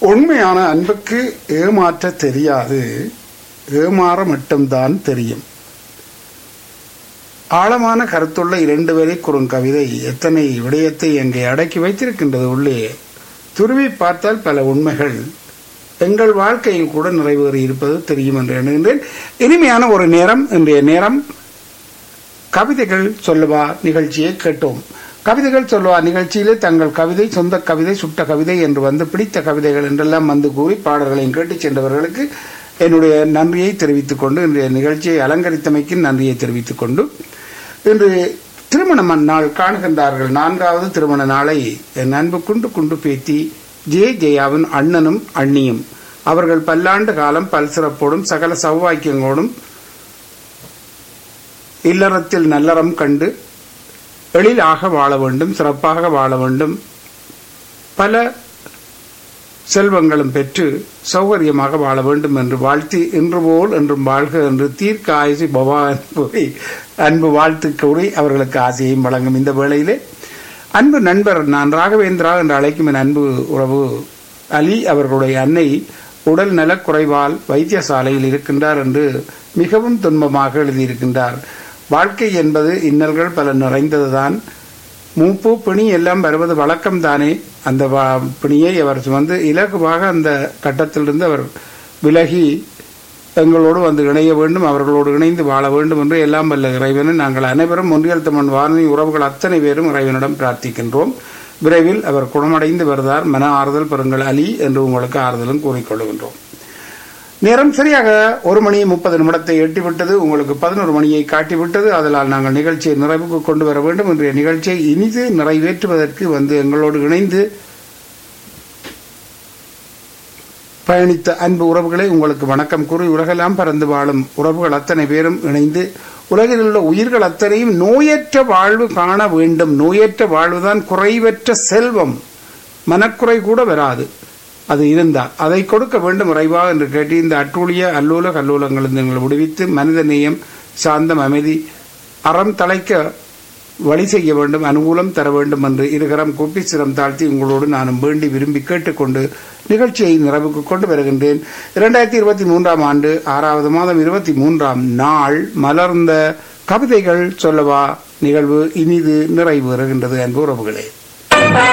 உண்மையான அன்புக்கு ஏமாற்ற தெரியாது ஏமாற மட்டும்தான் தெரியும் ஆழமான கருத்துள்ள இரண்டு வரை குறுங்கவிதை எத்தனை விடயத்தை அங்கே அடக்கி வைத்திருக்கின்றது உள்ளே துருவி பார்த்தால் பல உண்மைகள் எங்கள் வாழ்க்கையில் கூட நிறைவேறி இருப்பது தெரியும் என்று எண்ணுகின்றேன் இனிமையான ஒரு நேரம் இன்றைய நேரம் கவிதைகள் சொல்லுவா நிகழ்ச்சியை கேட்டோம் கவிதைகள் சொல்லுவா நிகழ்ச்சியிலே தங்கள் கவிதை சொந்த கவிதை சுட்ட கவிதை என்று வந்து பிடித்த கவிதைகள் என்றெல்லாம் வந்து கூறி பாடல்களையும் கேட்டுச் சென்றவர்களுக்கு என்னுடைய நன்றியை தெரிவித்துக் கொண்டு இன்றைய நிகழ்ச்சியை அலங்கரித்தமைக்கு நன்றியை தெரிவித்துக் கொண்டு இன்று திருமண நாள் காணுகின்றார்கள் நான்காவது திருமண நாளை என் அன்பு குண்டு குண்டு பேத்தி ஜே ஜெயாவின் அண்ணனும் அண்ணியும் அவர்கள் பல்லாண்டு காலம் பல்சிறப்போடும் சகல சௌவாக்கியங்களோடும் இல்லறத்தில் நல்லறம் கண்டு எழிலாக வாழ வேண்டும் சிறப்பாக வாழ வேண்டும் பல செல்வங்களும் பெற்று சௌகரியமாக வாழ வேண்டும் என்று வாழ்த்தி இன்று போல் என்றும் வாழ்க என்று தீர்க்க ஆயுசி பவான் கூறி அன்பு வாழ்த்து கூறி அவர்களுக்கு ஆசையையும் வழங்கும் இந்த வேளையிலே அன்பு நண்பர் நான் ராகவேந்திரா என்று அழைக்கும் என் அன்பு உறவு அலி அவர்களுடைய அன்னை உடல் நலக்குறைவால் வைத்தியசாலையில் இருக்கின்றார் என்று மிகவும் துன்பமாக எழுதியிருக்கின்றார் வாழ்க்கை என்பது இன்னல்கள் பல நிறைந்ததுதான் மூப்பு பிணி எல்லாம் வருவது வழக்கம்தானே அந்த பிணியை அவர் சுமந்து இலகுவாக அந்த கட்டத்திலிருந்து அவர் விலகி எங்களோடு வந்து இணைய வேண்டும் அவர்களோடு இணைந்து வாழ வேண்டும் என்று எல்லாம் வல்ல இறைவனை நாங்கள் அனைவரும் ஒன்றியல் தமிழ் வானொலி உறவுகள் அத்தனை பேரும் இறைவனிடம் பிரார்த்திக்கின்றோம் விரைவில் அவர் குணமடைந்து வருதார் மன ஆறுதல் பெறுங்கள் அலி என்று உங்களுக்கு ஆறுதலும் கூறிக்கொள்கின்றோம் நேரம் சரியாக ஒரு மணி முப்பது நிமிடத்தை எட்டிவிட்டது உங்களுக்கு பதினோரு மணியை காட்டிவிட்டது அதனால் நாங்கள் நிகழ்ச்சியை நிறைவுக்கு கொண்டு வர வேண்டும் என்ற நிகழ்ச்சியை இனிது நிறைவேற்றுவதற்கு வந்து எங்களோடு இணைந்து பயணித்த அன்பு உறவுகளை உங்களுக்கு வணக்கம் கூறி உலகெல்லாம் பறந்து வாழும் உறவுகள் அத்தனை பேரும் இணைந்து உலகில் உள்ள உயிர்கள் அத்தனையும் நோயற்ற வாழ்வு காண வேண்டும் நோயற்ற வாழ்வுதான் குறைவற்ற செல்வம் மனக்குறை கூட வராது அது இருந்தால் அதை கொடுக்க வேண்டும் இறைவா என்று கேட்டு இந்த அட்டூழிய அல்லூல கல்லூலங்களிலிருந்து எங்களை விடுவித்து மனித நேயம் சாந்தம் அமைதி அறம் தலைக்க வழி செய்ய வேண்டும் அனுகூலம் தர வேண்டும் என்று இருகரம் கூப்பி சிரம் தாழ்த்தி உங்களோடு நானும் வேண்டி விரும்பி கேட்டுக்கொண்டு நிகழ்ச்சியை நிறைவுக்கு கொண்டு வருகின்றேன் இரண்டாயிரத்தி இருபத்தி மூன்றாம் ஆண்டு ஆறாவது மாதம் இருபத்தி மூன்றாம் நாள் மலர்ந்த கவிதைகள் சொல்லவா நிகழ்வு இனிது நிறைவு வருகின்றது அன்பு உறவுகளே